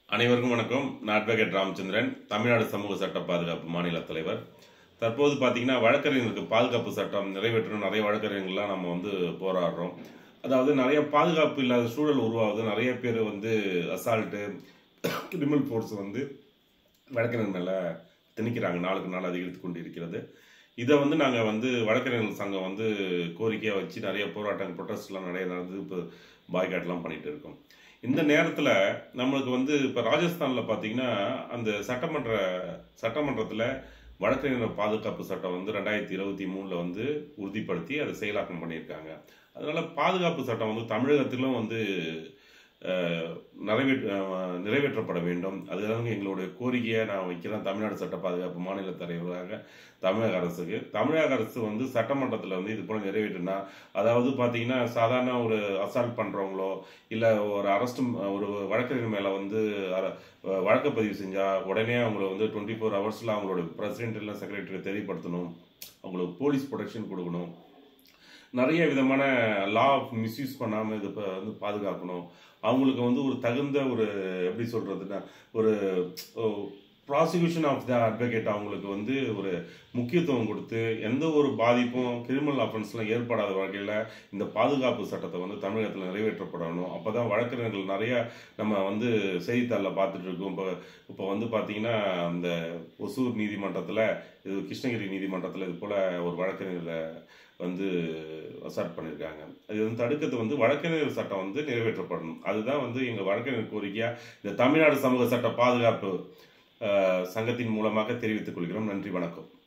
அனைவருக்கும் வணக்கம் நான் அட்வொகேட் ராமச்சந்திரன் தமிழ்நாடு சமூக சட்ட பாதுகாப்பு மாநில தலைவர் தற்போது பார்த்தீங்கன்னா வழக்கறிஞருக்கு பாதுகாப்பு சட்டம் நிறைவேற்றணும் நிறைய வழக்கறிஞர்கள்லாம் நம்ம வந்து போராடுறோம் அதாவது நிறைய பாதுகாப்பு இல்லாத சூழல் உருவாகுது நிறைய பேர் வந்து அசால்ட்டு கிரிமினல் ஃபோர்ஸ் வந்து வழக்கறிஞர் மேலே திணிக்கிறாங்க நாளுக்கு நாள் அதிகரித்து கொண்டு இருக்கிறது இதை வந்து நாங்கள் வந்து வழக்கறிஞர்கள் சங்கம் வந்து கோரிக்கையாக வச்சு நிறைய போராட்டங்கள் ப்ரொட்டஸ்ட்லாம் நிறைய நடந்து இப்போ பாய்காட்லாம் பண்ணிட்டு இருக்கோம் இந்த நேரத்தில் நம்மளுக்கு வந்து இப்போ ராஜஸ்தானில் பார்த்தீங்கன்னா அந்த சட்டமன்ற சட்டமன்றத்தில் வழக்கறிஞர் பாதுகாப்பு சட்டம் வந்து ரெண்டாயிரத்தி இருபத்தி மூணில் வந்து உறுதிப்படுத்தி அதை செயலாக்கம் பண்ணியிருக்காங்க அதனால பாதுகாப்பு சட்டம் வந்து தமிழகத்திலும் வந்து அஹ், நிறைவேற்ற அஹ், நிறைவேற்றப்பட வேண்டும் அதுதான் எங்களுடைய கோரிக்கையை நான் வைக்கிறேன் தமிழ்நாடு சட்ட பாதுகாப்பு மாநில தலைவராக தமிழக அரசுக்கு தமிழக அரசு வந்து சட்டமன்றத்தில் வந்து இது போல நிறைவேற்றினா அதாவது பார்த்தீங்கன்னா சாதாரண ஒரு அசால்ட் பண்ணுறவங்களோ இல்லை ஒரு அரெஸ்ட் ஒரு வழக்கறிஞர் மேலே வந்து அர- வழக்கு பதிவு செஞ்சால் உடனே அவங்கள வந்து டுவெண்ட்டி ஃபோர் ஹவர்ஸில் அவங்களோட பிரசிடென்ட் இல்லை செக்ரட்டரி தெரியப்படுத்தணும் அவங்களுக்கு போலீஸ் ப்ரொடெக்ஷன் கொடுக்கணும் நிறைய விதமான லா மிஸ்யூஸ் பண்ணாமல் இது ப- வந்து பாதுகாக்கணும் அவங்களுக்கு வந்து ஒரு தகுந்த ஒரு எப்படி சொல்கிறதுன்னா ஒரு ப்ராசிக்யூஷன் ஆஃப் த அட்வொகேட் அவங்களுக்கு வந்து ஒரு முக்கியத்துவம் கொடுத்து எந்த ஒரு பாதிப்பும் கிரிமினல் அஃபென்ஸ்லாம் ஏற்படாத வகையில் இந்த பாதுகாப்பு சட்டத்தை வந்து தமிழகத்தில் நிறைவேற்றப்படணும் அப்போ தான் வழக்கறிஞர்கள் நிறைய நம்ம வந்து செய்தித்தாளில் பார்த்துட்டு இருக்கோம் இப்போ இப்போ வந்து பார்த்தீங்கன்னா அந்த ஒசூர் நீதிமன்றத்தில் இது கிருஷ்ணகிரி நீதிமன்றத்தில் இது போல் ஒரு வழக்கறிஞரை வந்து அசால்ட் பண்ணியிருக்காங்க அது வந்து தடுக்கிறது வந்து வழக்கறிஞர் சட்டம் வந்து நிறைவேற்றப்படணும் அதுதான் வந்து எங்கள் வழக்கறிஞர் கோரிக்கையாக இந்த தமிழ்நாடு சமூக சட்ட பாதுகாப்பு அஹ், சங்கத்தின் மூலமாக தெரிவித்துக் கொள்கிறோம் நன்றி வணக்கம்